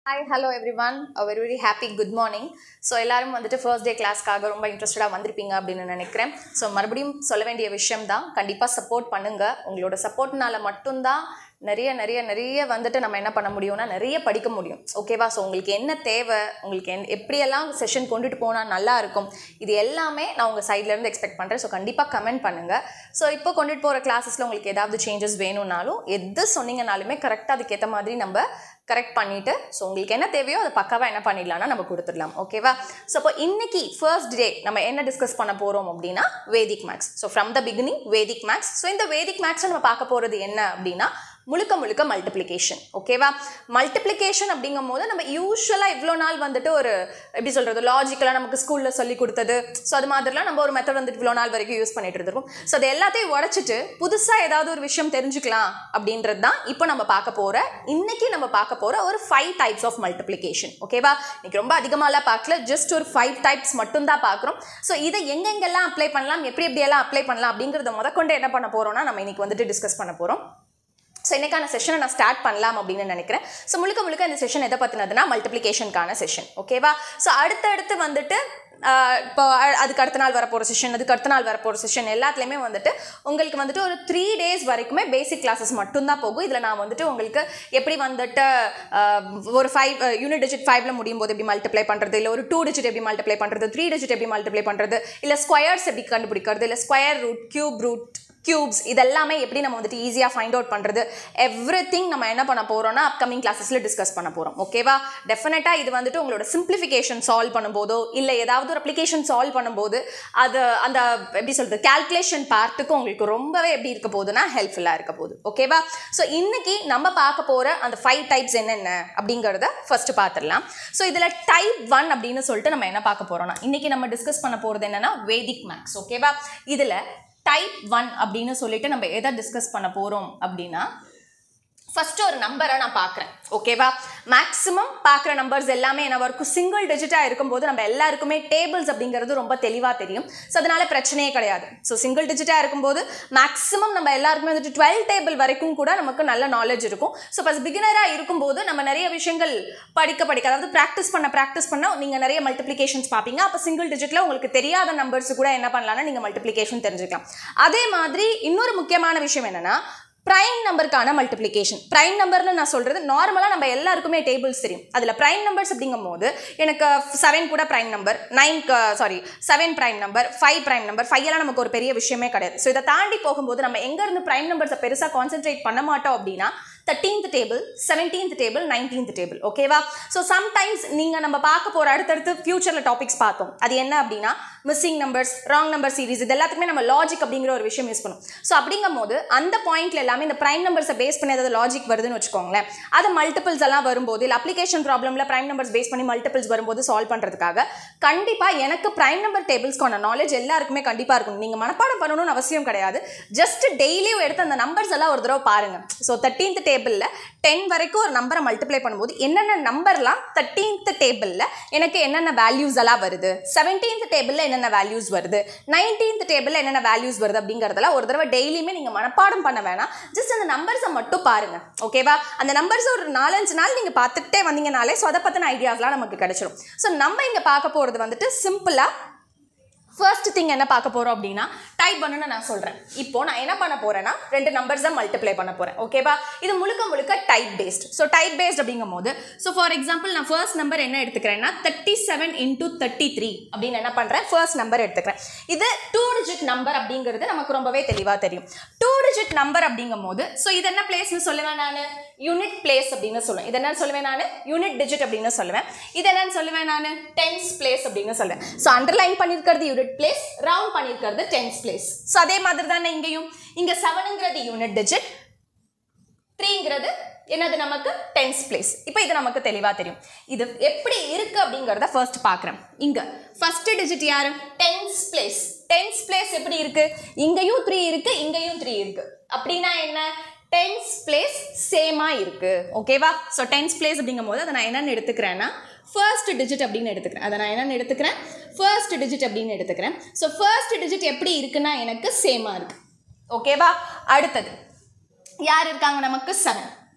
hi hello everyone very very happy good morning so எல்லாரும் வந்துட்டு first day கிளாஸ்க்காக ரொம்ப இன்ட்ரெஸ்டடாக வந்திருப்பீங்க அப்படின்னு நினைக்கிறேன் ஸோ மறுபடியும் சொல்ல வேண்டிய விஷயம் தான் கண்டிப்பாக சப்போர்ட் பண்ணுங்க உங்களோட சப்போர்ட்னால மட்டும்தான் நிறைய நிறைய நிறைய வந்துட்டு நம்ம என்ன பண்ண முடியும்னா நிறைய படிக்க முடியும் ஓகேவா ஸோ உங்களுக்கு என்ன தேவை உங்களுக்கு என் எப்படியெல்லாம் செஷன் கொண்டுட்டு போனால் நல்லா இருக்கும் இது எல்லாமே நான் உங்கள் சைட்லேருந்து எக்ஸ்பெக்ட் பண்ணுறேன் ஸோ கண்டிப்பாக கமெண்ட் பண்ணுங்கள் ஸோ இப்போ கொண்டுட்டு போகிற கிளாஸஸில் உங்களுக்கு ஏதாவது சேஞ்சஸ் வேணும்னாலும் எது சொன்னீங்கனாலுமே கரெக்டாக அதுக்கேற்ற மாதிரி நம்ம கரெக்ட் பண்ணிட்டு ஸோ உங்களுக்கு என்ன தேவையோ அதை பக்காவாக என்ன பண்ணிடலாம்னா நம்ம கொடுத்துடலாம் ஓகேவா ஸோ இப்போ இன்னைக்கு ஃபர்ஸ்ட் டே நம்ம என்ன டிஸ்கஸ் பண்ண போகிறோம் அப்படின்னா Vedic maths so from the beginning Vedic maths so இந்த வேதிக் மேக்ஸை நம்ம பார்க்க போகிறது என்ன அப்படின்னா முழுக்க முழுக்க மல்டிப்ளிகேஷன் ஓகேவா மல்டிப்ளிகேஷன் அப்படிங்கும் போது நம்ம யூஸ்வலாக இவ்வளோ நாள் வந்துட்டு ஒரு எப்படி சொல்கிறது லாஜிக்கலாக நமக்கு ஸ்கூலில் சொல்லி கொடுத்தது ஸோ அது மாதிரிலாம் நம்ம ஒரு மெத்தட் வந்துட்டு இவ்வளோ நாள் வரைக்கும் யூஸ் பண்ணிட்டு இருந்திருக்கோம் ஸோ அது எல்லாத்தையும் உடச்சிட்டு புதுசாக ஏதாவது ஒரு விஷயம் தெரிஞ்சுக்கலாம் அப்படின்றது தான் இப்போ நம்ம பார்க்க போகிற இன்னைக்கு நம்ம பார்க்க போகிற ஒரு ஃபைவ் டைப்ஸ் ஆஃப் மல்டிப்ளிகேஷன் ஓகேவா இன்னைக்கு ரொம்ப அதிகமாகலாம் பார்க்கல ஜஸ்ட் ஒரு ஃபைவ் டைப்ஸ் மட்டும்தான் பார்க்குறோம் ஸோ இதை எங்கெங்கெல்லாம் அப்ளை பண்ணலாம் எப்படி எப்படியெல்லாம் அப்ளை பண்ணலாம் அப்படிங்கிறத முதற்கொண்டு என்ன பண்ண போகிறோம்னா நம்ம இன்னைக்கு வந்துட்டு டிஸ்கஸ் பண்ண போகிறோம் ஸோ இன்னைக்கான செஷனை நான் ஸ்டார்ட் பண்ணலாம் அப்படின்னு நினைக்கிறேன் ஸோ முழுக்க முழுக்க இந்த செஷன் எதை பற்றினதுன்னா மல்டிப்ளிகேஷனுக்கான செஷன் ஓகேவா ஸோ அடுத்தடுத்து வந்துட்டு ஆஹ் இப்போ அ- அதுக்கு அடுத்த நாள் வரப்போகிற செஷன் அதுக்கு அடுத்த நாள் வரப்போகிற செஷன் எல்லாத்துலேயுமே வந்துட்டு உங்களுக்கு வந்துட்டு ஒரு த்ரீ டேஸ் வரைக்குமே பேசிக் கிளாஸஸ் மட்டும்தான் போகும் இதில் நான் வந்துட்டு உங்களுக்கு எப்படி வந்துட்டு ஆஹ், ஒரு ஃபைவ் யூனிட் டிஜிட் ஃபைவ்ல முடியும் போது எப்படி மல்டிப்ளை பண்ணுறது இல்லை ஒரு டூ டிஜிட் எப்படி மல்டிப்ளை பண்ணுறது த்ரீ டிஜிட் எப்படி மல்டிப்ளை பண்ணுறது இல்லை ஸ்கொயர்ஸ் எப்படி கண்டுபிடிக்கிறது இல்லை square root cube root cubes இதெல்லாமே எப்படி நம்ம வந்துட்டு ஈஸியாக ஃபைண்ட் அவுட் பண்ணுறது எவ்ரி நம்ம என்ன பண்ண போகிறோம்னா அப்கமிங் கிளாஸஸில் டிஸ்கஸ் பண்ண போகிறோம் ஓகேவா டெஃபினட்டாக இது வந்துட்டு உங்களோட சிம்பிளிஃபிகேஷன் சால்வ் பண்ணும்போதோ இல்லை ஏதாவது ஒரு அப்ளிகேஷன் சால்வ் பண்ணும்போது அது அந்த எப்படி சொல்கிறது கால்குலேஷன் பார்ட்டுக்கு உங்களுக்கு ரொம்பவே எப்படி இருக்க போகுதுன்னா ஹெல்ப்ஃபுல்லாக இருக்க போகுது ஓகேவா ஸோ இன்னைக்கு நம்ம பார்க்க போகிற அந்த ஃபைவ் டைப்ஸ் என்னென்ன அப்படிங்கிறத ஃபர்ஸ்ட் பார்த்துடலாம் ஸோ இதில் டைப் ஒன் அப்படின்னு சொல்லிட்டு நம்ம என்ன பார்க்க போகிறோம்னா இன்னைக்கு நம்ம டிஸ்கஸ் பண்ண போகிறது என்னன்னா வேதிக் மேக்ஸ் ஓகேவா இதில் டைப் ஒன் அப்படின்னு சொல்லிட்டு நம்ம எதை டிஸ்கஸ் பண்ண போகிறோம் அப்படின்னா ஃபர்ஸ்ட் ஒரு நம்பரை நான் பார்க்குறேன் ஓகேவா மேக்ஸிமம் பார்க்குற நம்பர்ஸ் எல்லாமே என்ன இருக்கும் சிங்கிள் டிஜிட்டாக இருக்கும்போது நம்ம எல்லாருக்குமே டேபிள்ஸ் அப்படிங்கிறது ரொம்ப தெளிவாக தெரியும் ஸோ அதனால பிரச்சனையே கிடையாது ஸோ சிங்கிள் டிஜிட்டாக இருக்கும்போது மேக்ஸிமம் நம்ம எல்லாருக்குமே வந்துட்டு டுவெல் டேபிள் வரைக்கும் கூட நமக்கு நல்ல நாலேஜ் இருக்கும் ஸோ ஃபஸ்ட் பிகினராக இருக்கும்போது நம்ம நிறைய விஷயங்கள் படிக்க படிக்க அதாவது ப்ராக்டிஸ் பண்ண ப்ராக்டிஸ் பண்ண நீங்கள் நிறைய மல்டிப்ளிகேஷன்ஸ் பார்ப்பீங்க அப்போ சிங்கிள் டிஜிட்டில் உங்களுக்கு தெரியாத நம்பர்ஸ் கூட என்ன பண்ணலாம்னா நீங்கள் மல்டிப்ளிகேஷன் தெரிஞ்சுக்கலாம் அதே மாதிரி இன்னொரு முக்கியமான விஷயம் என்னன்னா பிரைம் நம்பருக்கான மல்டிப்ளிகேஷன் பிரைம் நம்பர்னு நான் சொல்றது நார்மலாக நம்ம எல்லாருக்குமே டேபிள்ஸ் தெரியும் அதில் பிரைம் நம்பர்ஸ் அப்படிங்கும் போது எனக்கு செவன் கூட prime number nine sorry seven prime number five prime number five எல்லாம் நமக்கு ஒரு பெரிய விஷயமே கிடையாது ஸோ இதை தாண்டி போகும்போது நம்ம எங்கேருந்து பிரைம் நம்பர்ஸை பெருசாக கான்சென்ட்ரேட் பண்ண மாட்டோம் அப்படின்னா thirteenth table seventeenth table nineteenth table ஓகேவா ஸோ சம்டைம்ஸ் நீங்கள் நம்ம பார்க்க போகிற அடுத்தடுத்து ஃபியூச்சரில் டாபிக்ஸ் பார்த்தோம் அது என்ன அப்படின்னா missing numbers wrong number series இது எல்லாத்துக்குமே நம்ம லாஜிக் அப்படிங்கிற ஒரு விஷயம் யூஸ் பண்ணும் ஸோ அப்படிங்கும் போது அந்த பாயிண்ட்ல எல்லாமே இந்த பிரைம் நம்பர்ஸை பேஸ் பண்ணி ஏதாவது லாஜிக் வருதுன்னு வச்சுக்கோங்களேன் அது மல்டிபிள்ஸ் எல்லாம் வரும்போது இல்லை அப்ளிகேஷன் ப்ராப்ளமில் பிரைம் நம்பர்ஸ் பேஸ் பண்ணி மல்டிபிள்ஸ் வரும்போது சால்வ் பண்ணுறதுக்காக கண்டிப்பாக எனக்கு பிரைம் நம்பர் டேபிள்ஸ்க்கான நாலேஜ் எல்லாருக்குமே கண்டிப்பாக இருக்கும் நீங்கள் மனப்பாடம் பண்ணணும்னு அவசியம் கிடையாது ஜஸ்ட் டெய்லியும் எடுத்து அந்த நம்பர்ஸ் எல்லாம் ஒரு தடவை பாருங்க ஸோ தேர்ட்டீன்த் டேபிளில் டென் வரைக்கும் ஒரு நம்பரை மல்டிப்ளை பண்ணும்போது என்னென்ன நம்பர்லாம் தேர்ட்டீன்த் டேபிளில் எனக்கு என்னென்ன வேல்யூஸ் எல்லாம் வருது செவன்டீன்த் டேபிளில் என்னென்ன வேல்யூஸ் வருது நைன்டீன்த் டேபிளில் என்னென்ன வேல்யூஸ் வருது அப்படிங்கிறதெல்லாம் ஒரு தடவை டெய்லியுமே நீங்கள் மனப்பாடம் பண்ண வேணாம் ஜஸ்ட் அந்த நம்பர்ஸை மட்டும் பாருங்க ஓகேவா அந்த நம்பர்ஸ் ஒரு நாலஞ்சு நாள் நீங்கள் பார்த்துக்கிட்டே வந்தீங்கனாலே ஸோ அதை பற்றின ஐடியாஸ்லாம் நமக்கு கிடைச்சிடும் ஸோ நம்ம இங்கே பார்க்க போகிறது வந்துட்டு சிம்பிளாக ஃபர்ஸ்ட் திங் என்ன பார்க்க போறோம் அப்படின்னா டைப் பண்ணுன்னு நான் சொல்றேன் இப்போ நான் என்ன பண்ண போறேன்னா ரெண்டு நம்பர்ஸ் தான் மல்டிப்ளை பண்ண போறேன் ஓகேவா இது முழுக்க முழுக்க type based so type based அப்படிங்கும் போது ஸோ ஃபார் எக்ஸாம்பிள் நான் ஃபர்ஸ்ட் நம்பர் என்ன எடுத்துக்கிறேன்னா thirty seven into thirty three அப்படின்னு என்ன பண்றேன் ஃபர்ஸ்ட் நம்பர் எடுத்துக்கிறேன் இது டூ டிஜிட் நம்பர் அப்படிங்கிறது நமக்கு ரொம்பவே தெளிவாக தெரியும் டூ டிஜிட் நம்பர் அப்படிங்கும் போது ஸோ இது என்ன பிளேஸ்னு சொல்லுவேன் நான் யூனிட் பிளேஸ் அப்படின்னு சொல்லுவேன் இது என்ன சொல்லுவேன் நான் யூனிட் டிஜிட் அப்படின்னு சொல்லுவேன் இது என்னன்னு சொல்லுவேன் நான் டென்ஸ் பிளேஸ் அப்படின்னு சொல்லுவேன் ஸோ அண்டர்லைன் பண்ணியிருக்கிறது யூனிட் பிளேஸ் ரவுண்ட் பண்ணியிருக்கிறது டென்ஸ் பிளேஸ் ஸோ அதே மாதிரி தானே இங்கேயும் இங்கே செவனுங்கிறது யூனிட் டிஜிட் த்ரீங்கிறது என்னது நமக்கு டென்ஸ் பிளேஸ் இப்போ இது நமக்கு தெளிவாக தெரியும் இது எப்படி இருக்கு அப்படிங்கிறத ஃபர்ஸ்ட் பார்க்குறேன் இங்கே ஃபர்ஸ்ட் டிஜிட் யாரு டென்ஸ் பிளேஸ் டென்ஸ் பிளேஸ் எப்படி இருக்கு இங்கேயும் த்ரீ இருக்கு இங்கேயும் த்ரீ இருக்கு அப்படின்னா என்ன டென்ஸ் பிளேஸ் சேமா இருக்கு ஓகேவா ஸோ டென்ஸ் பிளேஸ் அப்படிங்கும் போது அதை நான் என்னென்னு எடுத்துக்கிறேன்னா ஃபர்ஸ்ட் டிஜிட் அப்படின்னு எடுத்துக்கிறேன் அதை நான் என்னென்னு எடுத்துக்கிறேன் ஃபர்ஸ்ட் டிஜிட் அப்படின்னு எடுத்துக்கிறேன் ஸோ ஃபர்ஸ்ட் டிஜிட் எப்படி இருக்குன்னா எனக்கு சேமா இருக்கு ஓகேவா அடுத்தது யார் இருக்காங்க நமக்கு செவன்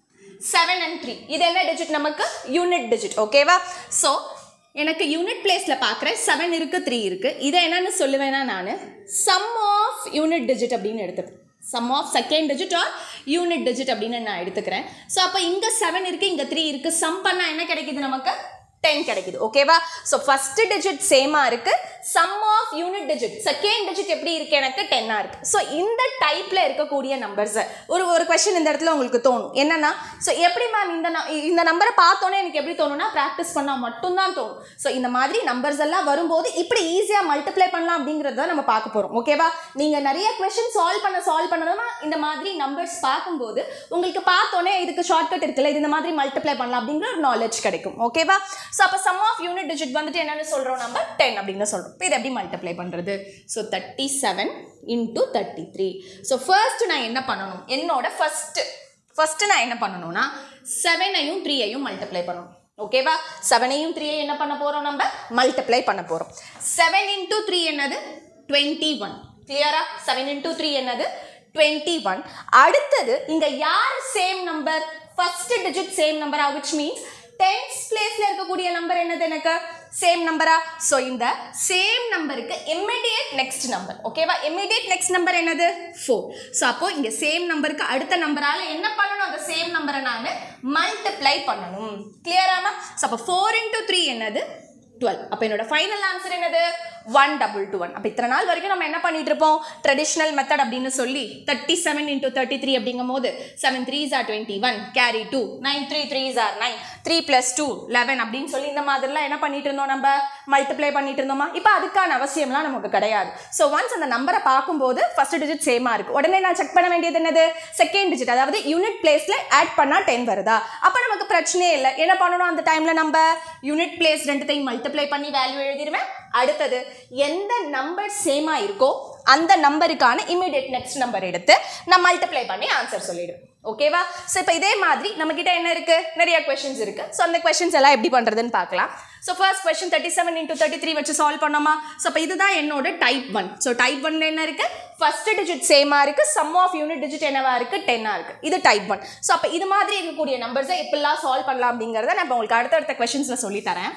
செவன் அண்ட் த்ரீ இது என்ன டிஜிட் நமக்கு யூனிட் டிஜிட் ஓகேவா ஸோ எனக்கு யூனிட் பிளேஸில் பார்க்குறேன் செவன் இருக்குது த்ரீ இருக்குது இதை என்னன்னு சொல்லுவேன்னா நான் சம் ஆஃப் யூனிட் டிஜிட் அப்படின்னு எடுத்துப்பேன் sum of second digit or unit digit அப்படின்னு நான் எடுத்துக்கிறேன் ஸோ அப்போ இங்கே செவன் இருக்குது இங்கே த்ரீ இருக்குது சம் பண்ணால் என்ன கிடைக்குது நமக்கு டென் கிடைக்குது ஓகேவா ஸோ ஃபர்ஸ்ட் டிஜிட் சேமாக இருக்கு sum of unit digit second digit எப்படி இருக்கு எனக்கு டென்னாக இருக்கு ஸோ இந்த டைப்ல இருக்கக்கூடிய நம்பர்ஸ் ஒரு ஒரு கொஸ்டின் இந்த இடத்துல உங்களுக்கு தோணும் என்னன்னா ஸோ எப்படி மேம் இந்த ந- இந்த நம்பரை பார்த்தோன்னே எனக்கு எப்படி தோணும்னா ப்ராக்டிஸ் பண்ணால் மட்டும்தான் தோணும் ஸோ இந்த மாதிரி நம்பர்ஸ் எல்லாம் வரும்போது இப்படி ஈஸியாக மல்டிப்ளை பண்ணலாம் அப்படிங்கிறத தான் நம்ம பார்க்க போகிறோம் ஓகேவா நீங்கள் நிறைய கொஸ்டின் சால்வ் பண்ண சால்வ் பண்ணணும்னா இந்த மாதிரி நம்பர்ஸ் பார்க்கும்போது உங்களுக்கு பார்த்தோன்னே இதுக்கு ஷார்ட்கட் இருக்குல்ல இது இந்த மாதிரி மல்டிப்ளை பண்ணலாம் அப்படிங்கிற ஒரு நாலேஜ் கிடைக்கும் ஓகேவா ஸோ அப்போ சம் ஆஃப் யூனிட் டிஜிட் வந்துட்டு என்னன்னு சொல்கிறோம் நம்ம டென் அப்படின்னு சொல்கிறோம் இப்போ இதை எப்படி மல்டிப்ளை பண்ணுறது so thirty seven into thirty three so first நான் என்ன பண்ணணும் என்னோட ஃபஸ்ட்டு ஃபஸ்ட்டு நான் என்ன பண்ணணும்னா செவனையும் த்ரீயையும் மல்டிப்ளை பண்ணணும் ஓகேவா செவனையும் த்ரீயையும் என்ன பண்ண போகிறோம் நம்ம மல்டிப்ளை பண்ண போகிறோம் செவன் இன்டூ த்ரீ என்னது டுவெண்ட்டி ஒன் கிளியரா செவன் இன்டூ த்ரீ என்னது டுவெண்ட்டி ஒன் அடுத்தது இங்க யார் same number first digit same நம்பரா விச் மீன்ஸ் டென்ஸ் பிளேஸ்ல இருக்கக்கூடிய நம்பர் என்னது எனக்கு சேம் நம்பரா ஸோ இந்த சேம் நம்பருக்கு இம்மிடியேட் நெக்ஸ்ட் நம்பர் ஓகேவா இம்மிடியேட் நெக்ஸ்ட் நம்பர் என்னது ஃபோர் ஸோ அப்போ இங்க சேம் நம்பருக்கு அடுத்த நம்பரால என்ன பண்ணணும் அந்த சேம் நம்பரை நான் மல்டிப்ளை பண்ணணும் கிளியராமா ஸோ அப்போ ஃபோர் இன்டூ த்ரீ என்னது டுவெல் அப்போ என்னோட ஃபைனல் ஆன்சர் என்னது ஒன் டபுள் டூ ஒன் அப்போ இத்தனை நாள் வரைக்கும் நம்ம என்ன பண்ணிட்டு இருப்போம் ட்ரெடிஷ்னல் மெத்தட் அப்படின்னு சொல்லி thirty seven into thirty three அப்படிங்கும் போது seven threes are twenty one carry two nine three threes are nine three plus two eleven அப்படின்னு சொல்லி இந்த மாதிரிலாம் என்ன பண்ணிட்டு இருந்தோம் நம்ம மல்டிப்ளை பண்ணிட்டு இருந்தோமா இப்போ அதுக்கான அவசியம்லாம் நமக்கு கிடையாது ஸோ ஒன்ஸ் அந்த நம்பரை பார்க்கும்போது ஃபர்ஸ்ட் டிஜிட் சேமாக இருக்கு உடனே நான் செக் பண்ண வேண்டியது என்னது செகண்ட் டிஜிட் அதாவது யூனிட் பிளேஸ்ல ஆட் பண்ணா டென் வருதா அப்போ நமக்கு பிரச்சனையே இல்லை என்ன பண்ணணும் அந்த டைம்ல நம்ம யூனிட் பிளேஸ் ரெண்டுத்தையும் மல்டிப்ளை பண்ணி வேல்யூ எழுதிடுவேன் அடுத்தது எந்த நம்பர் சேமா இருக்கோ அந்த நம்பருக்கான இமீடியட் நெக்ஸ்ட் நம்பர் எடுத்து நான் மல்டிப்ளை பண்ணி ஆன்சர் சொல்லிடுவேன் ஓகேவா ஸோ இப்போ இதே மாதிரி நம்மக்கிட்ட என்ன இருக்கு நிறைய கொஷின்ஸ் இருக்கு ஸோ அந்த கொஷின்ஸ் எல்லாம் எப்படி பண்றதுன்னு பார்க்கலாம் so first question thirty seven into thirty three வச்சு சால்வ் பண்ணோமா ஸோ இப்போ இதுதான் என்னோட டைப் ஒன் ஸோ டைப் ஒன்ல என்ன இருக்கு ஃபர்ஸ்ட் டிஜிட் சேமா இருக்கு சம் ஆஃப் யூனிட் டிஜிட் என்னவா இருக்கு டென்னா இருக்கு இது டைப் ஒன் ஸோ அப்போ இது மாதிரி இருக்கக்கூடிய நம்பர்ஸை எப்படிலாம் சால்வ் பண்ணலாம் அப்படிங்கிறத நான் இப்போ உங்களுக்கு அடுத்தடுத்த கொஷின்ஸ்ல சொல்லி தரேன்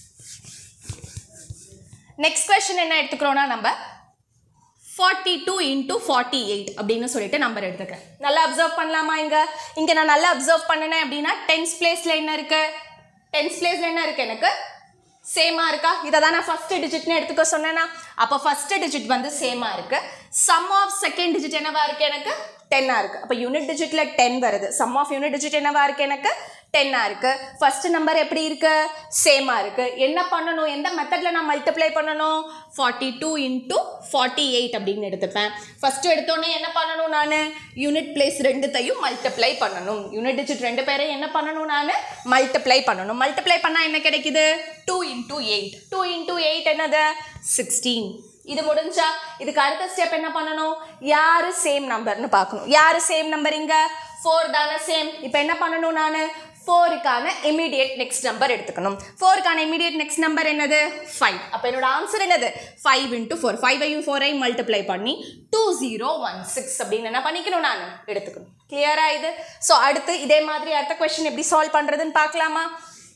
நெக்ஸ்ட் கொஸ்டின் என்ன எடுத்துக்கிறோம்னா நம்ம forty two into forty eight அப்படின்னு சொல்லிட்டு நம்பர் எடுத்துக்கிறேன் நல்லா அப்சர்வ் பண்ணலாமா இங்க இங்க நான் நல்லா அப்சர்வ் பண்ணினேன் அப்படின்னா டென்ஸ் பிளேஸ்ல என்ன இருக்கு டென்ஸ் பிளேஸ்ல என்ன இருக்கு எனக்கு சேமா இருக்கா இதை தான் நான் ஃபர்ஸ்ட் டிஜிட்னு எடுத்துக்க சொன்னேன்னா அப்போ ஃபர்ஸ்ட் டிஜிட் வந்து சேமா இருக்கு சம் ஆஃப் செகண்ட் டிஜிட் என்னவா இருக்கு எனக்கு டென்னா இருக்கு அப்போ யூனிட் டிஜிட்ல டென் வருது சம் ஆஃப் யூனிட் டிஜிட் என்னவா இருக்கு எனக்கு டென்னா இருக்கு ஃபர்ஸ்ட் நம்பர் எப்படி இருக்கு சேமா இருக்கு என்ன பண்ணணும் எந்த மெத்தட்ல நான் மல்டிப்ளை பண்ணணும் forty two into forty eight அப்படின்னு எடுத்துப்பேன் ஃபர்ஸ்ட் எடுத்தோடனே என்ன பண்ணணும் நான் யூனிட் பிளேஸ் ரெண்டுத்தையும் மல்டிப்ளை பண்ணணும் யூனிட் டிஜிட் ரெண்டு பேரையும் என்ன பண்ணணும் நான் மல்டிப்ளை பண்ணணும் மல்டிப்ளை பண்ணால் என்ன கிடைக்குது two into eight two into eight என்னது சிக்ஸ்டீன் இது முடிஞ்சா இதுக்கு அடுத்த ஸ்டெப் என்ன பண்ணணும் யாரு சேம் நம்பர்னு பார்க்கணும் யாரு சேம் நம்பர் இங்க ஃபோர் தானே சேம் இப்போ என்ன பண்ணணும் நான் ஃபோருக்கான இமீடியட் நெக்ஸ்ட் நம்பர் எடுத்துக்கணும் ஃபோருக்கான இமீடியட் நெக்ஸ்ட் நம்பர் என்னது ஃபைவ் அப்போ என்னோட ஆன்சர் என்னது ஃபைவ் இன்ட்டு ஃபோர் ஃபைவையும் ஃபோரையும் மல்டிப்ளை பண்ணி டூ ஜீரோ ஒன் சிக்ஸ் அப்படின்னு என்ன பண்ணிக்கணும் நான் எடுத்துக்கணும் கிளியரா இது ஸோ அடுத்து இதே மாதிரி அடுத்த கொஸ்டின் எப்படி சால்வ் பண்ணுறதுன்னு பார்க்கலாமா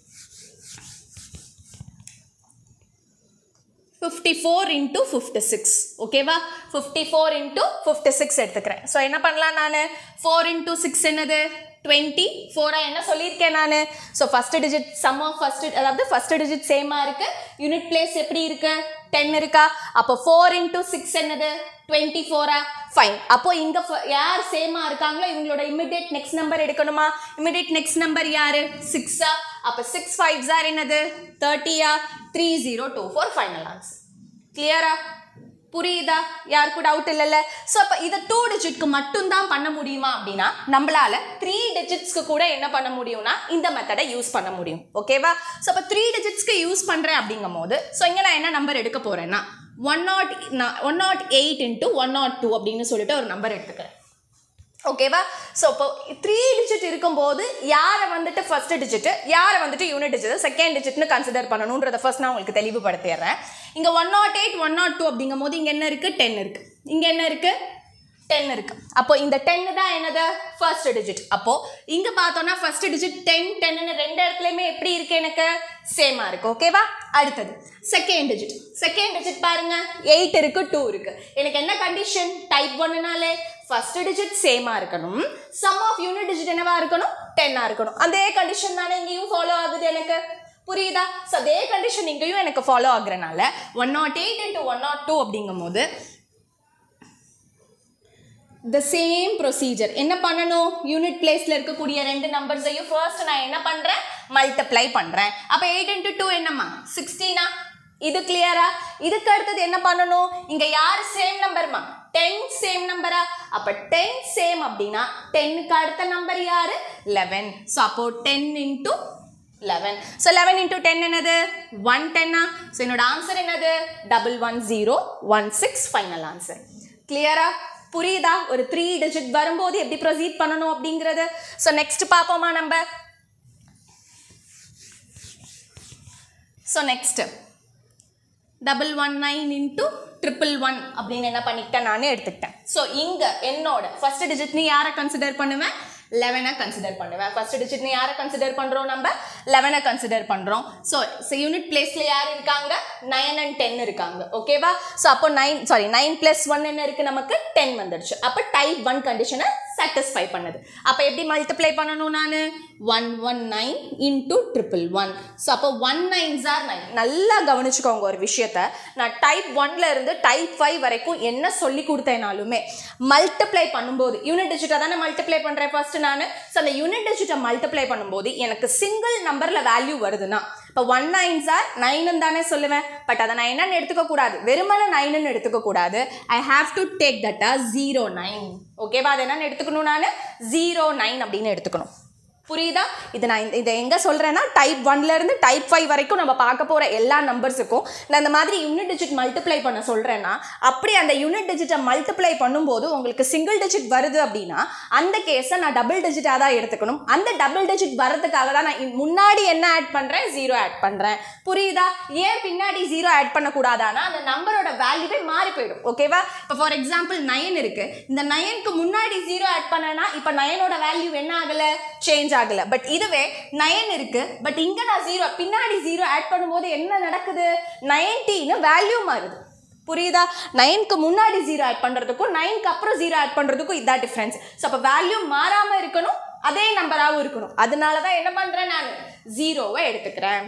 fifty four into fifty six ஓகேவா fifty four into fifty six எடுத்துக்கிறேன் ஸோ என்ன பண்ணலாம் நான் ஃபோர் இன்ட்டு சிக்ஸ் என்னது டுவெண்ட்டி ஃபோரா என்ன சொல்லியிருக்கேன் நான் so first digit sum of first அதாவது ஃபர்ஸ்ட் டிஜிட் சேமாக இருக்கு யூனிட் பிளேஸ் எப்படி இருக்கு டென் இருக்கா அப்போ ஃபோர் இன்ட்டு சிக்ஸ் என்னது டுவெண்ட்டி ஃபோரா ஃபைன் அப்போ இங்க ஃப- யார் சேமா இருக்காங்களோ இவங்களோட இமிடியேட் நெக்ஸ்ட் நம்பர் எடுக்கணுமா இமிடியேட் நெக்ஸ்ட் நம்பர் யாரு சிக்ஸா அப்போ சிக்ஸ் ஃபைவ் சார் என்னது தேர்ட்டியா three zero two four final answer கிளியரா புரியுதா யாருக்கும் டவுட் இல்லைல்ல ஸோ அப்போ இதை டூ டிஜிட்க்கு மட்டும்தான் பண்ண முடியுமா அப்படின்னா நம்மளால த்ரீ டிஜிட்ஸ்க்கு கூட என்ன பண்ண முடியும்னா இந்த மெத்தடை யூஸ் பண்ண முடியும் ஓகேவா ஸோ அப்போ த்ரீ டிஜிட்ஸ்க்கு யூஸ் பண்ணுறேன் அப்படிங்கும் போது ஸோ இங்கே நான் என்ன நம்பர் எடுக்க போகிறேன்னா one nought one nought eight into one nought two அப்படின்னு சொல்லிட்டு ஒரு நம்பர் எடுத்துக்கிறேன் ஓகேவா ஸோ இப்போ த்ரீ டிஜிட் இருக்கும்போது யாரை வந்துட்டு ஃபர்ஸ்ட் டிஜிட் யாரை வந்துட்டு யூனிட் டிஜிட் செகண்ட் டிஜிட்னு கன்சிடர் பண்ணணுன்றத ஃபர்ஸ்ட் நான் உங்களுக்கு தெளிவுபடுத்திடுறேன் இங்கே one nought eight one nought two அப்படிங்கும் போது இங்கே என்ன இருக்குது டென் இருக்குது இங்கே என்ன இருக்குது டென் இருக்கு அப்போ இந்த டென் தான் என்னது ஃபர்ஸ்ட் டிஜிட் அப்போ இங்க பார்த்தோம்னா ஃபர்ஸ்ட் டிஜிட் டென் டென்னு ரெண்டு இடத்துலயுமே எப்படி இருக்கு எனக்கு சேமா இருக்கு ஓகேவா அடுத்தது செகண்ட் டிஜிட் செகண்ட் டிஜிட் பாருங்க எயிட் இருக்கு டூ இருக்கு எனக்கு என்ன கண்டிஷன் டைப் ஒன்னுனாலே ஃபர்ஸ்ட் டிஜிட் சேமா இருக்கணும் சம் ஆஃப் யூனிட் டிஜிட் என்னவா இருக்கணும் டென்னா இருக்கணும் அதே கண்டிஷன் தானே இங்கேயும் ஃபாலோ ஆகுது எனக்கு புரியுதா ஸோ அதே கண்டிஷன் இங்கேயும் எனக்கு ஃபாலோ ஆகுறனால one nought eight into one nought two அப்படிங்கும் போது த சேம் ப்ரொசீஜர் என்ன பண்ணணும் யூனிட் பிளேஸில் இருக்கக்கூடிய ரெண்டு நம்பர்ஸையும் ஃபர்ஸ்ட் நான் என்ன பண்ணுறேன் மல்டிப்ளை பண்ணுறேன் அப்போ எயிட் இன்ட்டு டூ என்னம்மா சிக்ஸ்டீனா இது கிளியரா இதுக்கு அடுத்தது என்ன பண்ணணும் இங்க யார் சேம் நம்பர்மா டென் சேம் நம்பரா அப்ப டென் சேம் அப்படின்னா டென்னுக்கு அடுத்த நம்பர் யாரு லெவன் ஸோ அப்போ ten into eleven so eleven into ten என்னது ஒன் டென்னா ஸோ என்னோட ஆன்சர் என்னது double one zero one six final answer கிளியரா புரியுதா ஒரு த்ரீ டிஜிட் வரும்போது எப்படி ப்ரொசீட் பண்ணணும் அப்படிங்கிறது ஸோ நெக்ஸ்ட் பார்ப்போமா நம்ம so next double one nine into triple one அப்படின்னு என்ன பண்ணிக்கிட்டேன் நானே எடுத்துக்கிட்டேன் ஸோ இங்கே என்னோட ஃபர்ஸ்ட் டிஜிட் நீ யாரை கன்சிடர் பண்ணுவேன் லெவனை கன்சிடர் பண்ணுவேன் ஃபர்ஸ்ட் டிஜிட் நீ யாரை கன்சிடர் பண்ணுறோம் நம்ம லெவனை கன்சிடர் பண்ணுறோம் ஸோ யூனிட் பிளேஸில் யார் இருக்காங்க நைன் அண்ட் டென் இருக்காங்க ஓகேவா ஸோ அப்போ nine sorry nine plus one என்ன இருக்குது நமக்கு டென் வந்துடுச்சு அப்போ டைப் ஒன் கண்டிஷனை சாட்டிஸ்ஃபை பண்ணுது அப்போ எப்படி மல்டிப்ளை பண்ணணும் நான் one one nine into triple one so அப்போ ஒன் நைன் ஜார் நைன் நல்லா கவனிச்சுக்கோங்க ஒரு விஷயத்த நான் டைப் ஒன்ல இருந்து டைப் ஃபைவ் வரைக்கும் என்ன சொல்லி கொடுத்தேனாலுமே மல்டிப்ளை பண்ணும்போது யூனிட் டிஜிட்டை தானே மல்டிப்ளை பண்ணுறேன் ஃபர்ஸ்ட் நான் ஸோ அந்த யூனிட் டிஜிட்டை மல்டிப்ளை பண்ணும்போது எனக்கு சிங்கிள் நம்பரில் வேல்யூ வருதுன்னா இப்போ ஒன் நைன் சார் நைனுன்னு தானே சொல்லுவேன் பட் அதை நான் என்னன்னு எடுத்துக்க கூடாது வெறுமனை நைனுன்னு எடுத்துக்க கூடாது I have to take that zero nine ஓகேவா அதை என்னன்னு எடுத்துக்கணும் நான் ஜீரோ நைன் அப்படின்னு எடுத்துக்கணும் புரியுதா இது நான் இந்த- இதை எங்கே சொல்கிறேன்னா டைப் ஒன்லேருந்து டைப் ஃபைவ் வரைக்கும் நம்ம பார்க்க போகிற எல்லா நம்பர்ஸுக்கும் நான் இந்த மாதிரி யூனிட் டிஜிட் மல்டிப்ளை பண்ண சொல்கிறேன்னா அப்படி அந்த யூனிட் டிஜிட்டை மல்டிப்ளை பண்ணும்போது உங்களுக்கு சிங்கிள் டிஜிட் வருது அப்படின்னா அந்த கேஸை நான் டபுள் டிஜிட்டாக தான் எடுத்துக்கணும் அந்த டபுள் டிஜிட் வரதுக்காக தான் நான் இ- முன்னாடி என்ன ஆட் பண்ணுறேன் ஜீரோ ஆட் பண்ணுறேன் புரியுதா ஏன் பின்னாடி ஜீரோ ஆட் பண்ணக்கூடாதானா அந்த நம்பரோட வேல்யூவே மாறி போயிடும் ஓகேவா இப்போ ஃபார் எக்ஸாம்பிள் நைன் இருக்கு இந்த நைனுக்கு முன்னாடி ஜீரோ ஆட் பண்ணனா இப்போ நைனோட வேல்யூ என்ன ஆகல சேஞ்ச் ஆகல பட் இதுவே நைன் இருக்கு பட் இங்க நான் ஜீரோ பின்னாடி ஜீரோ ஆட் பண்ணும்போது என்ன நடக்குது நைன்டீன்னு வேல்யூ மாறுது புரியுதா நைனுக்கு முன்னாடி ஜீரோ ஆட் பண்றதுக்கும் நைனுக்கு அப்புறம் ஜீரோ ஆட் பண்றதுக்கும் இதான் டிஃப்ரென்ஸ் ஸோ அப்போ வேல்யூ மாறாம இருக்கணும் அதே நம்பராகவும் இருக்கணும் அதனால தான் என்ன பண்றேன் நான் ஜீரோவை எடுத்துக்கிறேன்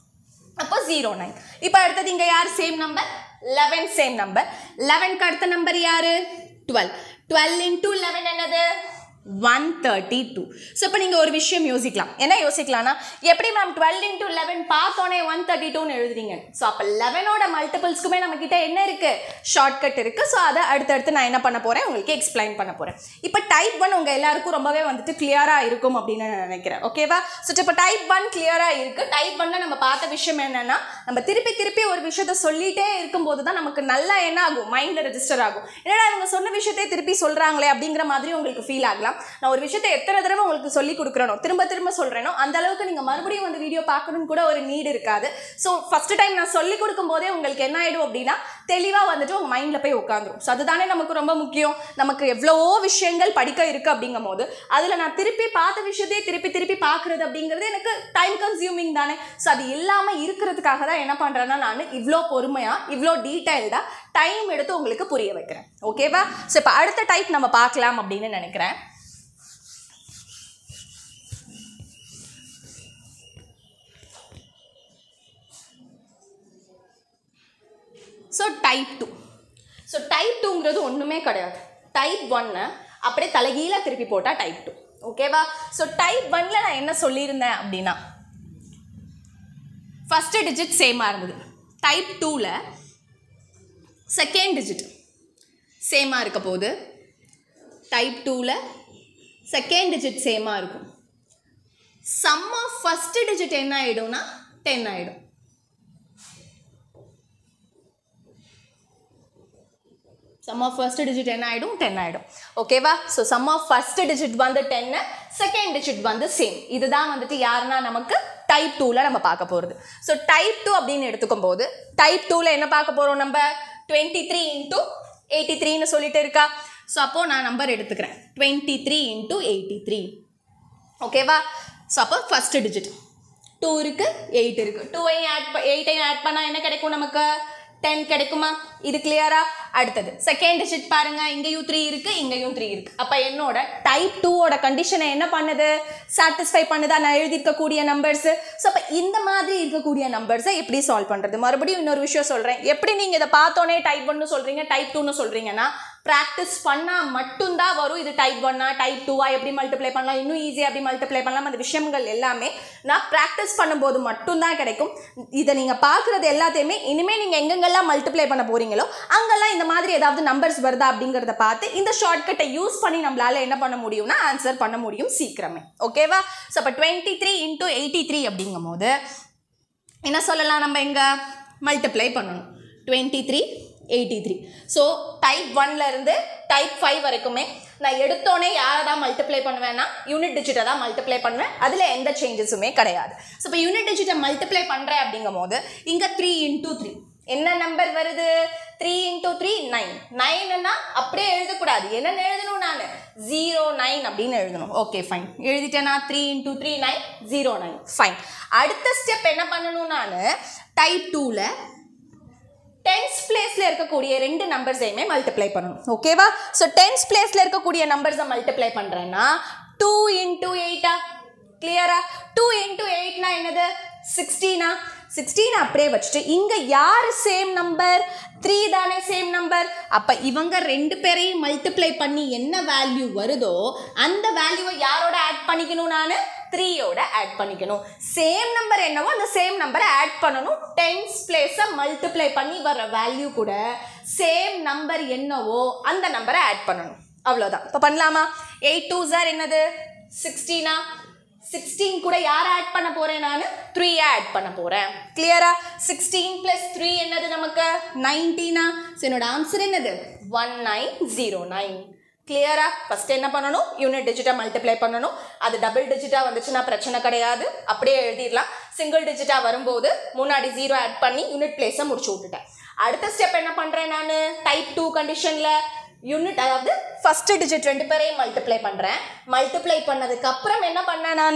அப்போ ஜீரோ நைன் இப்போ அடுத்தது இங்கே யார் same number eleven same number லெவன்க்கு அடுத்த நம்பர் யாரு டுவெல் டுவெல் இன்டூ லெவன் என்னது ஒன் தேர்ட்டி டூ ஸோ இப்போ நீங்கள் ஒரு விஷயம் யோசிக்கலாம் என்ன யோசிக்கலாம்னா எப்படி மேம் டுவெல் இன்டூ லெவன் பார்த்தோன்னே ஒன் தேர்ட்டி டூன்னு எழுதுறீங்க ஸோ அப்போ லெவனோட மல்டிபிள்ஸ்க்குமே நம்மக்கிட்ட என்ன இருக்குது ஷார்ட்கட் இருக்குது ஸோ அதை அடுத்தடுத்து நான் என்ன பண்ண போகிறேன் உங்களுக்கு எக்ஸ்பிளைன் பண்ண போகிறேன் இப்போ டைப் ஒன் உங்கள் எல்லாருக்கும் ரொம்பவே வந்துட்டு கிளியராக இருக்கும் அப்படின்னு நான் நினைக்கிறேன் ஓகேவா ஸோ இப்போ டைப் ஒன் கிளியராக இருக்குது டைப் ஒன்ல நம்ம பார்த்த விஷயம் என்னன்னா நம்ம திருப்பி திருப்பி ஒரு விஷயத்த சொல்லிட்டே இருக்கும்போது தான் நமக்கு நல்லா என்ன ஆகும் மைண்டில் ரெஜிஸ்டர் ஆகும் என்னடா இவங்க சொன்ன விஷயத்தை திருப்பி சொல்கிறாங்களே அப்படிங்கிற மாதிரி உங்களுக்கு ஃபீல் ஆகலாம் நான் ஒரு விஷயத்தை எத்தனை தடவை உங்களுக்கு சொல்லி கொடுக்குறனோ திரும்ப திரும்ப சொல்கிறேனோ அந்த அளவுக்கு நீங்கள் மறுபடியும் வந்து வீடியோ பார்க்கணும்னு கூட ஒரு நீடு இருக்காது ஸோ ஃபர்ஸ்ட் டைம் நான் சொல்லி கொடுக்கும் போதே உங்களுக்கு என்ன ஆயிடும் அப்படின்னா தெளிவாக வந்துட்டு உங்கள் மைண்டில் போய் உட்காந்துரும் ஸோ அதுதானே நமக்கு ரொம்ப முக்கியம் நமக்கு எவ்வளவோ விஷயங்கள் படிக்க இருக்கு அப்படிங்கும் போது அதில் நான் திருப்பி பார்த்த விஷயத்தையே திருப்பி திருப்பி பார்க்குறது அப்படிங்கிறது எனக்கு டைம் கன்சியூமிங் தானே ஸோ அது இல்லாமல் இருக்கிறதுக்காக தான் என்ன பண்ணுறேன்னா நான் இவ்வளோ பொறுமையாக இவ்வளோ டீட்டெயில்டாக டைம் எடுத்து உங்களுக்கு புரிய வைக்கிறேன் ஓகேவா ஸோ இப்போ அடுத்த டைப் நம்ம பார்க்கலாம் அப்படின்னு நினைக்கிறேன் so type two so type டூங்கிறது ஒன்றுமே கிடையாது டைப் ஒன்னை அப்படியே தலைகீழ திருப்பி போட்டால் டைப் டூ ஓகேவா ஸோ டைப் ஒன்ல நான் என்ன சொல்லியிருந்தேன் அப்படின்னா ஃபஸ்ட்டு டிஜிட் சேமாக இருந்தது டைப் டூவில் செகண்ட் டிஜிட் சேமாக இருக்க போது டைப் டூவில் செகண்ட் டிஜிட் சேமாக இருக்கும் சம் ஆஃப் ஃபஸ்ட்டு டிஜிட் என்ன ஆகிடும்னா டென் ஆகிடும் சம் ஆஃப் ஃபர்ஸ்ட் டிஜிட் என்ன ஆகிடும் டென் ஆகிடும் ஓகேவா so sum of first digit வந்து டென்னு செகண்ட் டிஜிட் வந்து சேம் இதுதான் வந்துட்டு யாருன்னா நமக்கு டைப் டூவில் நம்ம பார்க்க போகிறது ஸோ டைப் டூ அப்படின்னு எடுத்துக்கும் போது டைப் டூவில் என்ன பார்க்க போகிறோம் நம்ம டுவெண்ட்டி த்ரீ இன்ட்டு எயிட்டி த்ரீன்னு சொல்லிட்டு இருக்கா ஸோ அப்போது நான் நம்பர் எடுத்துக்கிறேன் twenty three into eighty three ஓகேவா ஸோ அப்போ ஃபஸ்ட்டு டிஜிட் டூ இருக்கு எயிட் இருக்கு டூவையும் ஆட் எயிட்டையும் ஆட் பண்ணால் என்ன கிடைக்கும் நமக்கு டென் கிடைக்குமா இது கிளியரா அடுத்தது செகண்ட் டிஜிட் பாருங்க இங்கேயும் த்ரீ இருக்கு இங்கேயும் த்ரீ இருக்கு அப்ப என்னோட டைப் டூவோட கண்டிஷனை என்ன பண்ணுது சாட்டிஸ்ஃபை பண்ணுதா நான் எழுதியிருக்கக்கூடிய நம்பர்ஸ் ஸோ அப்போ இந்த மாதிரி இருக்கக்கூடிய நம்பர்ஸை எப்படி சால்வ் பண்றது மறுபடியும் இன்னொரு விஷயம் சொல்றேன் எப்படி நீங்க இதை பார்த்தோன்னே டைப் ஒன்னு சொல்றீங்க டைப் டூன்னு சொல்றீங்கன்னா ப்ராக்டிஸ் பண்ணால் மட்டும்தான் வரும் இது டைப் ஒன்னா டைப் டூவா எப்படி மல்டிப்ளை பண்ணலாம் இன்னும் ஈஸியாக எப்படி மல்டிப்ளை பண்ணலாம் அந்த விஷயங்கள் எல்லாமே நான் ப்ராக்டிஸ் பண்ணும்போது மட்டும்தான் கிடைக்கும் இதை நீங்கள் பார்க்குறது எல்லாத்தையுமே இனிமேல் நீங்கள் எங்கெங்கெல்லாம் மல்டிப்ளை பண்ண போறீங்களோ அங்கெல்லாம் இந்த மாதிரி ஏதாவது நம்பர்ஸ் வருதா அப்படிங்கிறத பார்த்து இந்த ஷார்ட்கட்டை யூஸ் பண்ணி நம்மளால என்ன பண்ண முடியும்னா ஆன்சர் பண்ண முடியும் சீக்கிரமே ஓகேவா ஸோ அப்போ twenty three into eighty three அப்படிங்கும் போது என்ன சொல்லலாம் நம்ம இங்கே மல்டிப்ளை பண்ணணும் twenty three eighty three so type ஒன்ல இருந்து டைப் ஃபைவ் வரைக்குமே நான் எடுத்தோடனே யாரை தான் மல்டிப்ளை பண்ணுவேன்னா யூனிட் டிஜிட்டை தான் மல்டிப்ளை பண்ணுவேன் அதில் எந்த சேஞ்சஸுமே கிடையாது ஸோ இப்போ யூனிட் டிஜிட்டை மல்டிப்ளை பண்ணுறேன் அப்படிங்கும் போது இங்கே த்ரீ இன்டூ த்ரீ என்ன நம்பர் வருது த்ரீ இன்டூ த்ரீ நைன் நைன்னா அப்படியே எழுதக்கூடாது என்னென்னு எழுதணும் நான் ஜீரோ நைன் அப்படின்னு எழுதணும் ஓகே ஃபைன் எழுதிட்டேனா three into three nine zero nine fine அடுத்த ஸ்டெப் என்ன பண்ணணும் நான் டைப் டூவில் டென்ஸ் பிளேஸில் இருக்கக்கூடிய ரெண்டு நம்பர்ஸையுமே மல்டிப்ளை பண்ணணும் ஓகேவா ஸோ டென்ஸ் பிளேஸில் இருக்கக்கூடிய நம்பர்ஸை மல்டிப்ளை பண்ணுறேன்னா டூ இன்டூ எயிட்டா கிளியரா டூ இன்டூ எயிட்னா என்னது சிக்ஸ்டீனா சிக்ஸ்டீன் அப்படியே வச்சுட்டு இங்கே யார் சேம் நம்பர் த்ரீ தானே சேம் நம்பர் அப்போ இவங்க ரெண்டு பேரையும் மல்டிப்ளை பண்ணி என்ன வேல்யூ வருதோ அந்த வேல்யூவை யாரோட ஆட் பண்ணிக்கணும் நான் த்ரீயோட ஆட் பண்ணிக்கணும் சேம் நம்பர் என்னவோ அந்த சேம் நம்பரை ஆட் பண்ணணும் டென்ஸ் பிளேஸை மல்டிப்ளை பண்ணி வர வேல்யூ கூட சேம் நம்பர் என்னவோ அந்த நம்பரை ஆட் பண்ணணும் அவ்வளோதான் இப்போ பண்ணலாமா எயிட் டூ சார் என்னது சிக்ஸ்டீனா சிக்ஸ்டீன் கூட யாரை ஆட் பண்ண போறேன் நான் த்ரீ ஆட் பண்ண போறேன் கிளியரா சிக்ஸ்டீன் பிளஸ் த்ரீ என்னது நமக்கு நைன்டீனா ஸோ என்னோட ஆன்சர் என்னது ஒன் நைன் ஜீரோ நைன் கிளியரா ஃபர்ஸ்ட் என்ன பண்ணணும் யூனிட் டிஜிட்டை மல்டிப்ளை பண்ணணும் அது டபுள் டிஜிட்டா வந்துச்சுன்னா பிரச்சனை கிடையாது அப்படியே எழுதிடலாம் சிங்கிள் டிஜிட்டா வரும்போது முன்னாடி ஜீரோ ஆட் பண்ணி யூனிட் பிளேஸை முடிச்சு விட்டுட்டேன் அடுத்த ஸ்டெப் என்ன பண்றேன் நான் டைப் டூ கண்டிஷன்ல யூனிட் அதாவது ஃபர்ஸ்ட் டிஜிட் ரெண்டு பேரையும் மல்டிப்ளை பண்றேன் மல்டிப்ளை பண்ணதுக்கு அப்புறம் என்ன பண்ணேன் நான்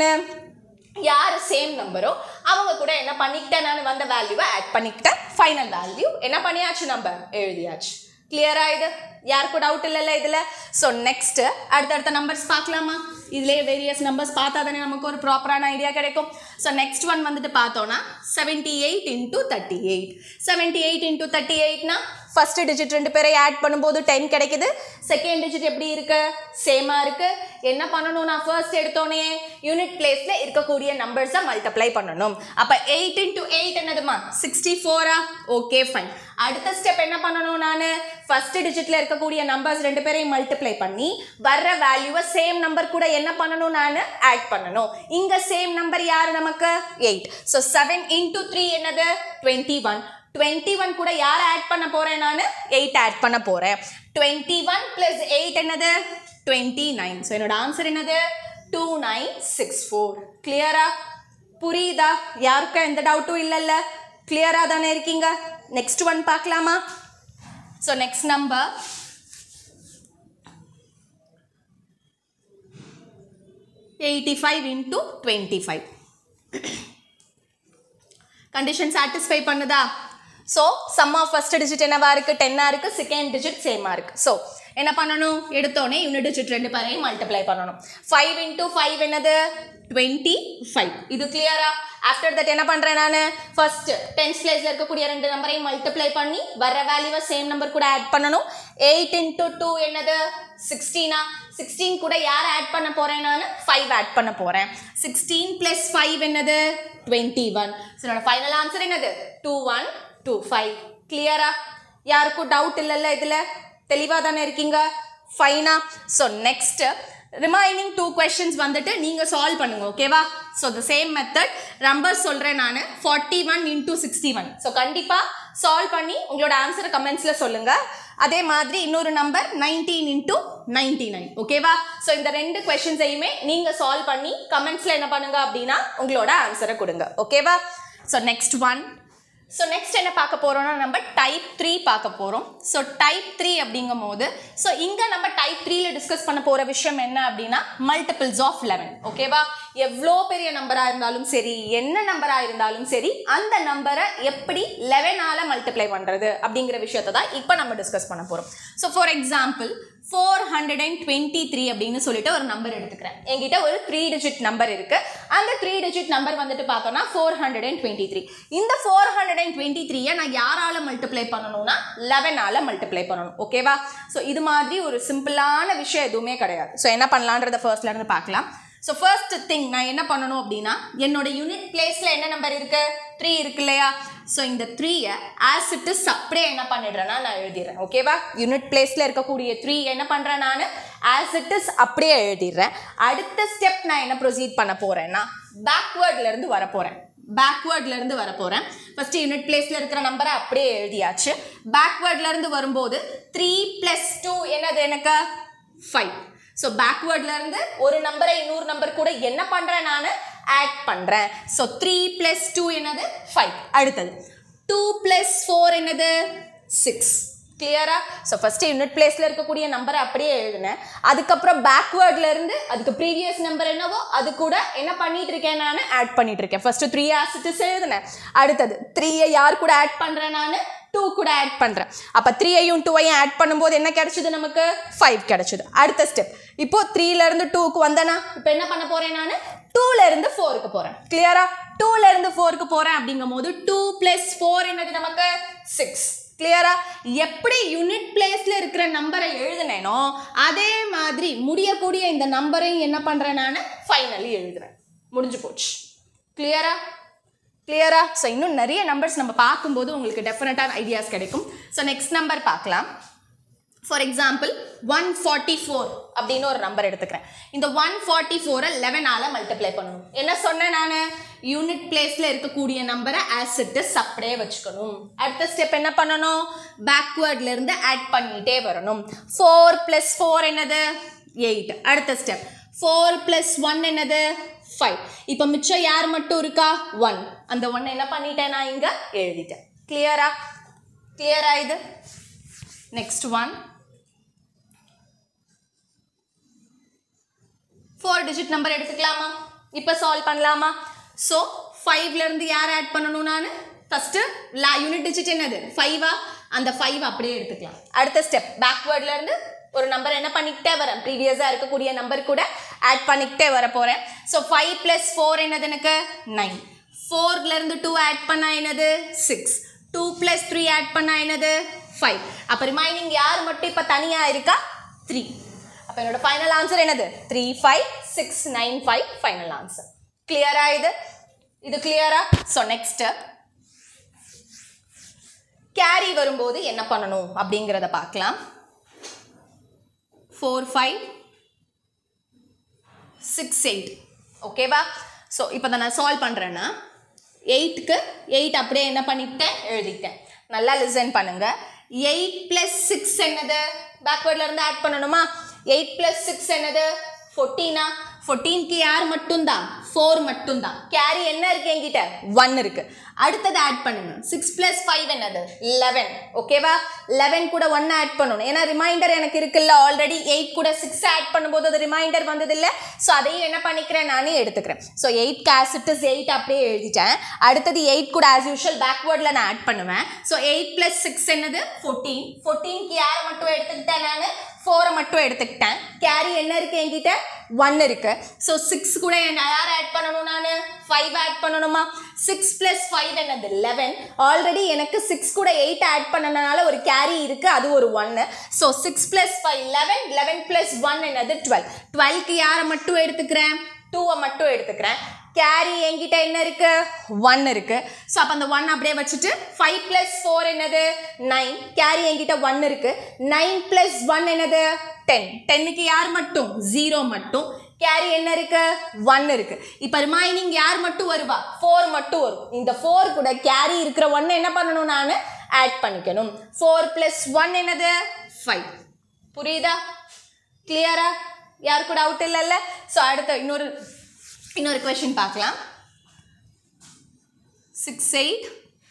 யார் சேம் நம்பரோ அவங்க கூட என்ன பண்ணிக்கிட்டேன் நான் வந்த வேல்யூவை ஆட் பண்ணிக்கிட்டேன் ஃபைனல் வேல்யூ என்ன பண்ணியாச்சு நம்ம எழுதியாச்சு கிளியரா இது யாருக்கும் டவுட் இல்லைல்ல இதில் ஸோ நெக்ஸ்ட் அடுத்தடுத்த நம்பர்ஸ் பார்க்கலாமா இதுலேயே வேரியஸ் நம்பர்ஸ் பார்த்தா தானே நமக்கு ஒரு ப்ராப்பரான ஐடியா கிடைக்கும் ஸோ நெக்ஸ்ட் ஒன் வந்துட்டு பார்த்தோன்னா seventy eight into thirty eight seventy eight into thirty எயிட்னா ஃபர்ஸ்ட் டிஜிட் ரெண்டு பேரை ஆட் பண்ணும்போது டென் கிடைக்குது செகண்ட் டிஜிட் எப்படி இருக்கு சேமாக இருக்கு என்ன பண்ணணும் நான் ஃபர்ஸ்ட் எடுத்தோன்னே யூனிட் பிளேஸ்ல இருக்கக்கூடிய நம்பர்ஸை மல்டிப்ளை பண்ணணும் அப்போ எயிட் இன்டூ எயிட் என்னதுமா சிக்ஸ்டி ஃபோரா ஓகே ஃபைன் அடுத்த ஸ்டெப் என்ன பண்ணணும் நான் ஃபர்ஸ்ட் டிஜிட்ல இருக்கக்கூடிய நம்பர்ஸ் ரெண்டு பேரையும் மல்டிப்ளை பண்ணி வர்ற வேல்யூவை சேம் நம்பர் கூட என்ன பண்ணணும் நான் ஆட் பண்ணணும் இங்க சேம் நம்பர் யார் நமக்கு eight so seven into three என்னது டுவெண்ட்டி ஒன் டுவெண்ட்டி ஒன் கூட யாரை ஆட் பண்ண போறேன் நான் எயிட் ஆட் பண்ண போறேன் டுவெண்ட்டி ஒன் பிளஸ் எயிட் என்னது டுவெண்ட்டி நைன் ஸோ என்னோட ஆன்சர் என்னது டூ நைன் சிக்ஸ் ஃபோர் கிளியரா புரியுதா யாருக்கும் எந்த டவுட்டும் இல்லைல்ல கிளியரா தானே இருக்கீங்க நெக்ஸ்ட் ஒன் பார்க்கலாமா so next number eighty five into twenty five condition satisfy பண்ணுதா so sum of first digit என்னவா இருக்கு டென்னா இருக்கு செகண்ட் டிஜிட் சேமா இருக்கு ஸோ என்ன பண்ணணும் எடுத்தோடனே யூனிட் டிஜிட் ரெண்டு பேரையும் மல்டிப்ளை பண்ணணும் ஃபைவ் இன்டூ ஃபைவ் என்னது டுவெண்ட்டி ஃபைவ் இது கிளியரா ஆஃப்டர் தட் என்ன பண்றேன் நான் ஃபர்ஸ்ட் டென்ஸ் பிளேஸ்ல இருக்கக்கூடிய ரெண்டு நம்பரையும் மல்டிப்ளை பண்ணி வர வேல்யூவை சேம் நம்பர் கூட ஆட் பண்ணணும் எயிட் இன்டூ டூ என்னது சிக்ஸ்டீனா சிக்ஸ்டீன் கூட யார் ஆட் பண்ண போறேன் நான் ஃபைவ் ஆட் பண்ண போறேன் சிக்ஸ்டீன் பிளஸ் ஃபைவ் என்னது டுவெண்ட்டி ஒன் ஸோ என்னோட ஃபைனல் ஆன்சர் என்னது டூ ஒன் டூ ஃபைவ் கிளியரா யாருக்கும் டவுட் இல்லைல்ல இதில் தெளிவாக தானே இருக்கீங்க ஃபைனா so next remaining two questions வந்துட்டு நீங்கள் சால்வ் பண்ணுங்க ஓகேவா so the same method number சொல்கிறேன் நான் forty one into sixty one so கண்டிப்பாக சால்வ் பண்ணி உங்களோட ஆன்சரை கமெண்ட்ஸில் சொல்லுங்கள் அதே மாதிரி இன்னொரு number nineteen into ninety nine ஓகேவா ஸோ இந்த ரெண்டு கொஷின்ஸையுமே நீங்கள் சால்வ் பண்ணி கமெண்ட்ஸில் என்ன பண்ணுங்க அப்படின்னா உங்களோட ஆன்சரை கொடுங்க ஓகேவா so next one so next என்ன பார்க்க போறோம்னா நம்ம டைப் த்ரீ பார்க்க போறோம் ஸோ டைப் த்ரீ அப்படிங்கும் போது ஸோ இங்க நம்ம டைப் த்ரீல டிஸ்கஸ் பண்ண போற விஷயம் என்ன அப்படின்னா மல்டிபிள்ஸ் ஆஃப் லெவன் ஓகேவா எவ்வளோ பெரிய நம்பரா இருந்தாலும் சரி என்ன நம்பரா இருந்தாலும் சரி அந்த நம்பரை எப்படி லெவனால மல்டிப்ளை பண்றது அப்படிங்கிற விஷயத்தை தான் இப்போ நம்ம டிஸ்கஸ் பண்ண போறோம் so for example four hundred and twenty three அப்படின்னு சொல்லிட்டு ஒரு நம்பர் எடுத்துக்கிறேன் என்கிட்ட ஒரு த்ரீ டிஜிட் நம்பர் இருக்கு அந்த த்ரீ டிஜிட் நம்பர் வந்துட்டு பார்த்தோம்னா four hundred and twenty three இந்த ஃபோர் ஹண்ட்ரட் அண்ட் டுவெண்ட்டி த்ரீயை நான் யாரால மல்டிப்ளை பண்ணணும்னா லெவனால மல்டிப்ளை பண்ணணும் ஓகேவா ஸோ இது மாதிரி ஒரு சிம்பிளான விஷயம் எதுவுமே கிடையாது ஸோ என்ன பண்ணலான்றத ஃபர்ஸ்ட்ல இருந்து பார்க்கலாம் ஸோ ஃபர்ஸ்ட் திங் நான் என்ன பண்ணணும் அப்படின்னா என்னோட யூனிட் பிளேஸ்ல என்ன நம்பர் இருக்கு த்ரீ இருக்கு இல்லையா ஸோ இந்த த்ரீயை ஆஸ் இட் இஸ் அப்படியே என்ன பண்ணிடுறேன்னா நான் எழுதிடுறேன் ஓகேவா யூனிட் பிளேஸ்ல இருக்கக்கூடிய த்ரீ என்ன பண்றேன் நான் ஆஸ் இட் இஸ் அப்படியே எழுதிடுறேன் அடுத்த ஸ்டெப் நான் என்ன ப்ரொசீட் பண்ண போறேன்னா பேக்வேர்ட்ல இருந்து வர போறேன் பேக்வேர்ட்ல இருந்து வர போறேன் ஃபர்ஸ்ட் யூனிட் பிளேஸ்ல இருக்கிற நம்பரை அப்படியே எழுதியாச்சு பேக்வேர்ட்ல இருந்து வரும்போது த்ரீ பிளஸ் டூ என்னது எனக்கு ஃபைவ் ஸோ பேக்வேர்ட்ல இருந்து ஒரு நம்பரை இன்னொரு நம்பர் கூட என்ன பண்றேன் நான் ஆட் பண்றேன் ஸோ த்ரீ பிளஸ் டூ என்னது ஃபைவ் அடுத்தது டூ பிளஸ் ஃபோர் என்னது சிக்ஸ் கிளியரா ஸோ ஃபர்ஸ்ட் யூனிட் பிளேஸ்ல இருக்கக்கூடிய நம்பரை அப்படியே எழுதினேன் அதுக்கப்புறம் பேக்வேர்ட்ல இருந்து அதுக்கு ப்ரீவியஸ் நம்பர் என்னவோ அது கூட என்ன பண்ணிட்டு இருக்கேன் நான் ஆட் பண்ணிட்டு இருக்கேன் ஃபர்ஸ்ட் த்ரீ ஆசிட்ஸ் எழுதினேன் அடுத்தது த்ரீயை யார் கூட ஆட் பண்றேன் நான் டூ கூட ஆட் பண்றேன் அப்ப த்ரீயையும் டூவையும் ஆட் பண்ணும்போது என்ன கிடைச்சது நமக்கு ஃபைவ் கிடைச்சது அடுத்த ஸ்டெப் இப்போ த்ரீல இருந்து டூக்கு வந்தனா இப்போ என்ன பண்ண போறேன் நான் டூல இருந்து ஃபோருக்கு போறேன் கிளியரா டூல இருந்து ஃபோருக்கு போறேன் அப்படிங்கும் போது டூ பிளஸ் ஃபோர் என்னது நமக்கு சிக்ஸ் கிளியரா எப்படி யூனிட் பிளேஸ்ல இருக்கிற நம்பரை எழுதுனேனோ அதே மாதிரி முடியக்கூடிய இந்த நம்பரையும் என்ன பண்றேன் நான் ஃபைனலி எழுதுறேன் முடிஞ்சு போச்சு கிளியரா கிளியரா ஸோ இன்னும் நிறைய நம்பர்ஸ் நம்ம பார்க்கும்போது உங்களுக்கு டெஃபினட்டான ஐடியாஸ் கிடைக்கும் ஸோ நெக்ஸ்ட் நம்பர் பார்க்கலாம் for example one forty four அப்படின்னு ஒரு நம்பர் எடுத்துக்கிறேன் இந்த ஒன் ஃபார்ட்டி ஃபோரை லெவனால மல்டிப்ளை பண்ணணும் என்ன சொன்னேன் நான் யூனிட் பிளேஸில் இருக்கக்கூடிய நம்பரை ஆசிட்டு அப்படியே வச்சுக்கணும் அடுத்த ஸ்டெப் என்ன பண்ணணும் பேக்வேர்ட்ல இருந்து ஆட் பண்ணிட்டே வரணும் ஃபோர் ப்ளஸ் ஃபோர் என்னது எயிட் அடுத்த ஸ்டெப் ஃபோர் ப்ளஸ் ஒன் என்னது ஃபைவ் இப்போ மிச்சம் யார் மட்டும் இருக்கா ஒன் அந்த ஒன் என்ன பண்ணிட்டேன் நான் இங்கே எழுதிட்டேன் கிளியரா கிளியரா இது next one four digit number எடுத்துக்கலாமா இப்போ சால்வ் பண்ணலாமா ஸோ ஃபைவ்லேருந்து யார் ஆட் பண்ணணும் நான் ஃபஸ்ட்டு லா யூனிட் டிஜிட் என்னது ஃபைவா அந்த ஃபைவ் அப்படியே எடுத்துக்கலாம் அடுத்த ஸ்டெப் பேக்வேர்ட்லேருந்து ஒரு நம்பர் என்ன பண்ணிக்கிட்டே வரேன் ப்ரீவியஸாக இருக்கக்கூடிய நம்பர் கூட ஆட் பண்ணிக்கிட்டே வர போகிறேன் ஸோ ஃபைவ் ப்ளஸ் ஃபோர் என்னது எனக்கு நைன் ஃபோர்லேருந்து டூ ஆட் பண்ணா என்னது six two plus three add பண்ணா என்னது ஃபைவ் அப்போ ரிமைனிங் யார் மட்டும் இப்போ தனியாக இருக்கா த்ரீ அப்போ என்னோட ஃபைனல் ஆன்சர் என்னது three five six nine five final answer கிளியரா இது இது கிளியரா ஸோ நெக்ஸ்ட் கேரி வரும்போது என்ன பண்ணணும் அப்படிங்கிறத பார்க்கலாம் ஃபோர் ஃபைவ் சிக்ஸ் எயிட் ஓகேவா ஸோ இப்போ தான் நான் சால்வ் பண்ணுறேன்னா எயிட்டுக்கு எயிட் அப்படியே என்ன பண்ணிட்டேன் எழுதிட்டேன் நல்லா லிசன் பண்ணுங்க எயிட் ப்ளஸ் சிக்ஸ் என்னது பேக்வேர்ட்ல இருந்து ஆட் பண்ணணுமா எயிட் ப்ளஸ் சிக்ஸ் என்னது ஃபோர்டீனா ஃபோர்டீன்க்கு யார் மட்டும்தான் ஃபோர் மட்டும்தான் கேரி என்ன இருக்கு என்கிட்ட ஒன் இருக்கு அடுத்தது ஆட் பண்ணுங்க சிக்ஸ் ப்ளஸ் ஃபைவ் என்னது லெவன் ஓகேவா லெவன் கூட ஒன் ஆட் பண்ணணும் ஏன்னா ரிமைண்டர் எனக்கு இருக்குல்ல ஆல்ரெடி எயிட் கூட சிக்ஸ் ஆட் பண்ணும்போது அது ரிமைண்டர் வந்தது இல்லை ஸோ அதையும் என்ன பண்ணிக்கிறேன் நானே எடுத்துக்கிறேன் ஸோ எயிட் கேசிட்டஸ் எயிட் அப்படியே எழுதிட்டேன் அடுத்தது எயிட் கூட ஆஸ் யூஷுவல் பேக்வேர்டில் நான் ஆட் பண்ணுவேன் ஸோ எயிட் ப்ளஸ் சிக்ஸ் என்னது ஃபோர்டீன் ஃபோர்டீன்க்கு யாரை மட்டும் எடுத்துக்கிட்டேன் நான் ஃபோரை மட்டும் எடுத்துக்கிட்டேன் கேரி என்ன இருக்கு என்கிட்ட ஒன் இருக்கு ஸோ சிக்ஸ் கூட என்ன யார் ஆட் பண்ணணும் நான் ஃபைவ் ஆட் பண்ணணுமா சிக்ஸ் ப்ளஸ் ஃபைவ் என்னது லெவன் ஆல்ரெடி எனக்கு சிக்ஸ் கூட எயிட் ஆட் பண்ணனால ஒரு கேரி இருக்கு அது ஒரு ஒன்று so six plus five eleven eleven plus one என்னது டுவெல் டுவெல்க்கு யாரை மட்டும் எடுத்துக்கிறேன் டூவை மட்டும் எடுத்துக்கிறேன் கேரி என்கிட்ட என்ன இருக்கு ஒன் இருக்கு ஸோ அப்போ அந்த ஒன் அப்படியே வச்சுட்டு ஃபைவ் ப்ளஸ் ஃபோர் என்னது நைன் கேரி என்கிட்ட ஒன் இருக்கு நைன் ப்ளஸ் ஒன் என்னது டென் டென்னுக்கு யார் மட்டும் ஜீரோ மட்டும் கேரி என்ன இருக்கு ஒன் இருக்கு இப்போ ரிமைனிங் யார் மட்டும் வருவா ஃபோர் மட்டும் வரும் இந்த ஃபோர் கூட கேரி இருக்கிற ஒன்று என்ன பண்ணணும் நான் ஆட் பண்ணிக்கணும் ஃபோர் ப்ளஸ் ஒன் என்னது ஃபைவ் புரியுதா கிளியரா யாருக்கும் டவுட் இல்லைல்ல ஸோ அடுத்த இன்னொரு இன்னொரு கொஷின் பார்க்கலாம் சிக்ஸ் எயிட்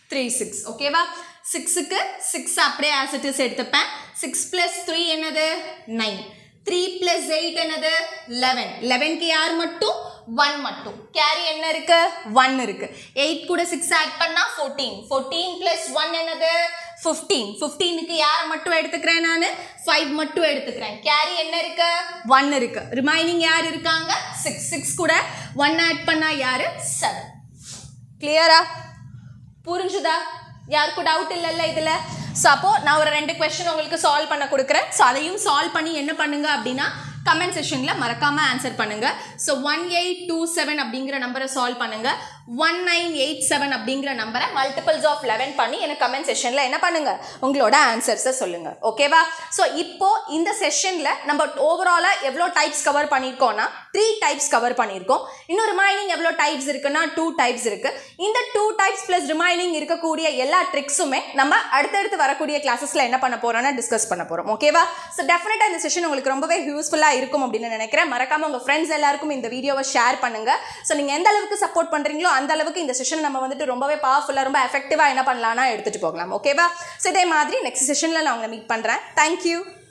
த்ரீ சிக்ஸ் ஓகேவா சிக்ஸுக்கு சிக்ஸ் அப்படியே ஆசிட்டிஸ் எடுத்துப்பேன் சிக்ஸ் ப்ளஸ் த்ரீ என்னது நைன் த்ரீ ப்ளஸ் எயிட் என்னது லெவன் லெவன்க்கு யார் மட்டும் ஒன் மட்டும் கேரி என்ன இருக்கு ஒன் இருக்கு எயிட் கூட சிக்ஸ் ஆட் பண்ணா ஃபோர்டீன் ஃபோர்டீன் ப்ளஸ் ஒன் என்னது ஃபிஃப்டீன் ஃபிஃப்டீனுக்கு யாரை மட்டும் எடுத்துக்கிறேன் நான் ஃபைவ் மட்டும் எடுத்துக்கிறேன் கேரி என்ன இருக்கு ஒன் இருக்கு ரிமைனிங் யார் இருக்காங்க சிக்ஸ் சிக்ஸ் கூட ஒன் ஆட் பண்ணா யாரு செவன் கிளியரா புரிஞ்சுதா யாருக்கும் டவுட் இல்லைல்ல இதில் ஸோ அப்போ நான் ஒரு ரெண்டு கொஸ்டின் உங்களுக்கு சால்வ் பண்ண கொடுக்குறேன் ஸோ அதையும் சால்வ் பண்ணி என்ன பண்ணுங்க அப்படின்னா கமெண்ட் செஷனில் மறக்காமல் ஆன்சர் பண்ணுங்க so one eight two seven அப்படிங்கிற நம்பரை சால்வ் பண்ணுங்க ஒன் நைன் எயிட் செவன் அப்படிங்கிற நம்பரை மல்டிபிள்ஸ் ஆஃப் லெவன் பண்ணி எனக்கு கமெண்ட் செஷனில் என்ன பண்ணுங்க உங்களோட ஆன்சர்ஸை சொல்லுங்க ஓகேவா ஸோ இப்போ இந்த செஷனில் நம்ம ஓவராலாக எவ்வளோ டைப்ஸ் கவர் பண்ணியிருக்கோம்னா த்ரீ டைப்ஸ் கவர் பண்ணியிருக்கோம் இன்னும் ரிமைனிங் எவ்வளோ டைப்ஸ் இருக்குன்னா டூ டைப்ஸ் இருக்கு இந்த டூ டைப்ஸ் ப்ளஸ் ரிமைனிங் இருக்கக்கூடிய எல்லா ட்ரிக்ஸுமே நம்ம அடுத்தடுத்து வரக்கூடிய கிளாஸஸில் என்ன பண்ண போறோம்னா டிஸ்கஸ் பண்ண போகிறோம் ஓகேவா ஸோ டெஃபினட்டாக இந்த செஷன் உங்களுக்கு ரொம்பவே யூஸ்ஃபுல்லாக இருக்கும் அப்படின்னு நினைக்கிறேன் மறக்காம உங்கள் ஃப்ரெண்ட்ஸ் எல்லாருக்கும் இந்த வீடியோவை ஷேர் பண்ணுங்க ஸோ நீங்கள் எந்த அளவுக்கு சப்போர்ட் பண்ணுறீங்களோ அந்த அளவுக்கு இந்த செஷன் நம்ம வந்துட்டு ரொம்பவே பவர்ஃபுல்லாக ரொம்ப எஃபெக்டிவாக என்ன பண்ணலாம்னா எடுத்துகிட்டு போகலாம் ஓகேவா ஸோ இதே மாதிரி நெக்ஸ்ட் செஷனில் நான் உங்களை மீட் பண்ணுறேன் தேங்க்யூ